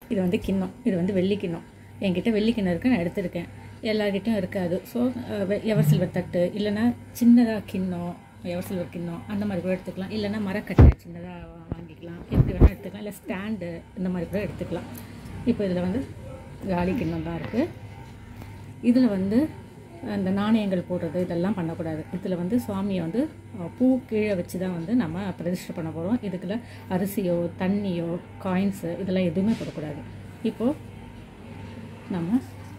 இது வந்து கிண்ணம் இது வந்து வெள்ளி கிண்ணம் என்கிட்ட வெள்ளி கிண்ணம் இருக்குது நான் எடுத்திருக்கேன் எல்லார்கிட்டையும் இருக்காது ஸோ எவர் சில்வர் தட்டு இல்லைன்னா சின்னதாக கிண்ணம் எவர் சில்வர் கிண்ணம் அந்த மாதிரி கூட எடுத்துக்கலாம் இல்லைன்னா மரக்கட்டை சின்னதாக வாங்கிக்கலாம் எப்படி வேணால் எடுத்துக்கலாம் இல்லை ஸ்டாண்டு இந்த மாதிரி கூட எடுத்துக்கலாம் இப்போ இதில் வந்து காலி கிண்ணம் தான் இருக்குது இதில் வந்து அந்த நாணயங்கள் போடுறது இதெல்லாம் பண்ணக்கூடாது இதில் வந்து சுவாமியை வந்து அஹ், பூ கீழே வச்சு தான் வந்து நம்ம பிரதிஷ்டை பண்ண போகிறோம் இதுக்குள்ள அரிசியோ தண்ணியோ காயின்ஸு இதெல்லாம் எதுவுமே போடக்கூடாது இப்போது நம்ம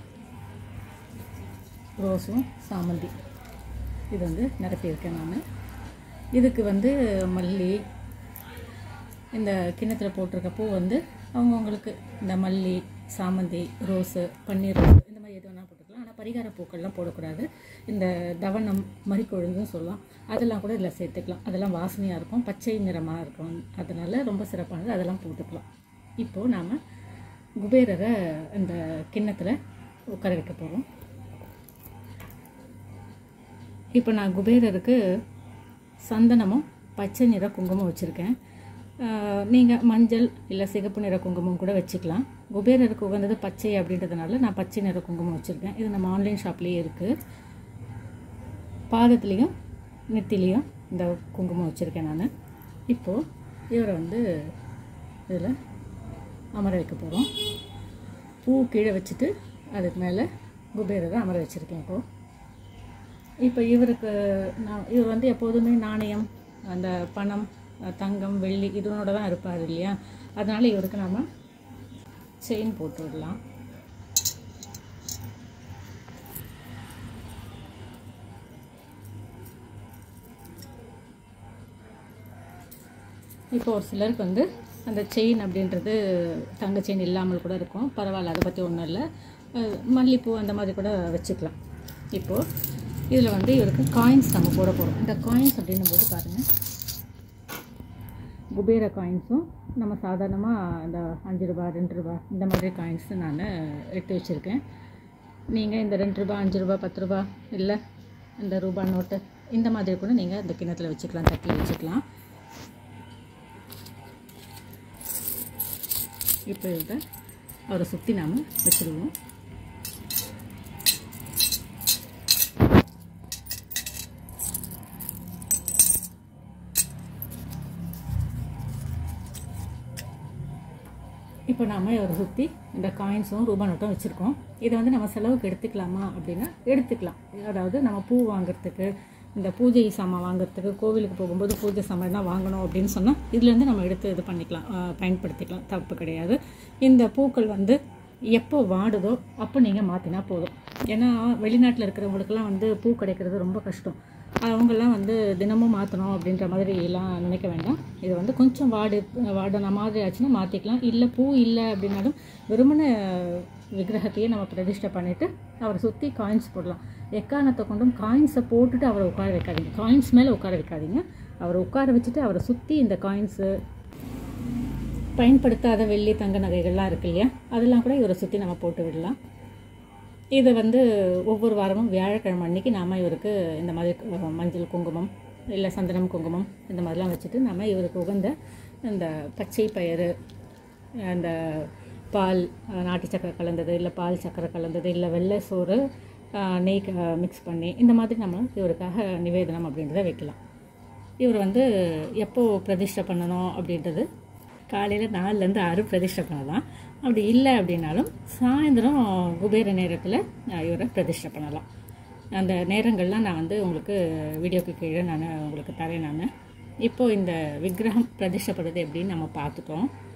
ரோஸும் சாமந்தி இது வந்து நிரப்பியிருக்கேன் நான் இதுக்கு வந்து மல்லி இந்த கிண்ணத்தில் போட்டிருக்க பூ வந்து அவங்கவுங்களுக்கு இந்த மல்லி சாமந்தி ரோஸு பன்னீர் ரோஸ் இந்த மாதிரி எது வேணால் போட்டுக்கலாம் ஆனால் பரிகார பூக்கள்லாம் போடக்கூடாது இந்த தவனம் மறிக்கொழுந்தும் சொல்லலாம் அதெல்லாம் கூட இதில் சேர்த்துக்கலாம் அதெல்லாம் வாசனையாக இருக்கும் பச்சை நிறமாக இருக்கும் அதனால ரொம்ப சிறப்பானது அதெல்லாம் போட்டுக்கலாம் இப்போது நாம் குபேரரை இந்த கிண்ணத்தில் உட்கார வைக்க போகிறோம் இப்போ நான் குபேரருக்கு சந்தனமும் பச்சை நிற குங்குமம் வச்சுருக்கேன் நீங்கள் மஞ்சள் இல்லை சிகப்பு நிற குங்குமம் கூட வச்சுக்கலாம் குபேரருக்கு உகந்தது பச்சை அப்படின்றதுனால நான் பச்சை நிற குங்குமம் வச்சுருக்கேன் இது நம்ம ஆன்லைன் ஷாப்லேயே இருக்குது பாதத்துலேயும் நெத்திலையும் இந்த குங்குமம் வச்சுருக்கேன் நான் இப்போது இவரை வந்து இதில் அமர வைக்க போகிறோம் பூ கீழே வச்சுட்டு அதுக்கு மேலே குபேரரை அமர வச்சுருக்கேன் இப்போது இப்போ இவருக்கு நான் இவர் வந்து எப்போதுமே நாணயம் அந்த பணம் அஹ் தங்கம் வெள்ளி இதனோட தான் இருப்பார் இல்லையா அதனால் இவருக்கு நாம் செயின் போட்டு விடலாம் இப்போ ஒரு சிலருக்கு வந்து அந்த செயின் அப்படின்றது தங்க செயின் இல்லாமல் கூட இருக்கும் பரவாயில்ல அதை பற்றி ஒன்றும் இல்லை அஹ் மல்லிப்பூ அந்த மாதிரி கூட வச்சுக்கலாம் இப்போது இதில் வந்து இவருக்கு காயின்ஸ் நம்ம போட போகிறோம் இந்த காயின்ஸ் அப்படின்னும் போது பாருங்கள் குபேர காயின்ஸும் நம்ம சாதாரணமாக இந்த அஞ்சு ரூபா ரெண்டு ரூபா இந்த மாதிரி காயின்ஸ் நான் எடுத்து வச்சுருக்கேன் நீங்கள் இந்த ரெண்டு ரூபா அஞ்சு ரூபா பத்து ரூபா இல்லை இந்த ரூபா நோட்டு இந்த மாதிரி கூட நீங்கள் இந்த கிண்ணத்தில் வச்சுக்கலாம் தட்டில் வச்சுக்கலாம் இப்போ இதை அவரை சுற்றி நாம் வச்சுருவோம் இப்போ நாம் இவரை சுற்றி இந்த காயின்ஸும் ரூபா நோட்டும் வச்சுருக்கோம் இதை வந்து நம்ம செலவுக்கு எடுத்துக்கலாமா அப்படின்னா எடுத்துக்கலாம் அதாவது நம்ம பூ வாங்குறதுக்கு இந்த பூஜை சாமான் வாங்குறதுக்கு கோவிலுக்கு போகும்போது பூஜை சாமான் தான் வாங்கணும் அப்படின்னு சொன்னால் இதுலேருந்து நம்ம எடுத்து இது பண்ணிக்கலாம் ஆஹ் பயன்படுத்திக்கலாம் தப்பு கிடையாது இந்த பூக்கள் வந்து எப்போ வாடுதோ அப்போ நீங்கள் மாற்றினா போதும் ஏன்னா வெளிநாட்டில் இருக்கிறவங்களுக்கெல்லாம் வந்து பூ கிடைக்கிறது ரொம்ப கஷ்டம் அவங்கெல்லாம் வந்து தினமும் மாற்றணும் அப்படின்ற மாதிரி எல்லாம் நினைக்க வேண்டாம் இது வந்து கொஞ்சம் வாடு வாடின மாதிரி ஆச்சுன்னா மாற்றிக்கலாம் இல்லை பூ இல்லை அப்படின்னாலும் வெறுமன விக்கிரகத்தையே நம்ம பிரதிஷ்டை பண்ணிவிட்டு அவரை சுற்றி காயின்ஸ் போடலாம் எக்காரணத்தை கொண்டும் காயின்ஸை போட்டுட்டு அவரை உட்கார வைக்காதீங்க காயின்ஸ் மேலே உட்கார வைக்காதீங்க அவரை உட்கார வச்சுட்டு அவரை சுற்றி இந்த காயின்ஸு பயன்படுத்தாத வெள்ளி தங்க நகைகள்லாம் இருக்கு இல்லையா அதெல்லாம் கூட இவரை சுற்றி நம்ம போட்டு விடலாம் இதை வந்து ஒவ்வொரு வாரமும் வியாழக்கிழமை அன்னைக்கு நாம் இவருக்கு இந்த மாதிரி அஹ், மஞ்சள் குங்குமம் இல்லை சந்தனம் குங்குமம் இந்த மாதிரிலாம் வச்சுட்டு நம்ம இவருக்கு உகந்த இந்த பச்சை பயிறு அந்த பால் அஹ், நாட்டு சக்கரை கலந்தது இல்லை பால் சக்கரை கலந்தது இல்லை வெள்ளை சோறு அஹ், நெய் மிக்ஸ் பண்ணி இந்த மாதிரி நம்ம இவருக்காக நிவேதனம் அப்படின்றத வைக்கலாம் இவர் வந்து எப்போ பிரதிஷ்டை பண்ணணும் அப்படின்றது காலையில் நாலுலேருந்து ஆறு பிரதிஷ்டை பண்ணலாம் அப்படி இல்லை அப்படின்னாலும் சாயந்தரம் குபேர நேரத்தில் இவரை பிரதிஷ்டை பண்ணலாம் அந்த நேரங்கள்லாம் நான் வந்து உங்களுக்கு வீடியோக்கு கீழே நான் உங்களுக்கு தரேன் நான் இப்போது இந்த விக்கிரகம் பிரதிஷ்டை பண்ணுறது எப்படின்னு நம்ம பார்த்துட்டோம்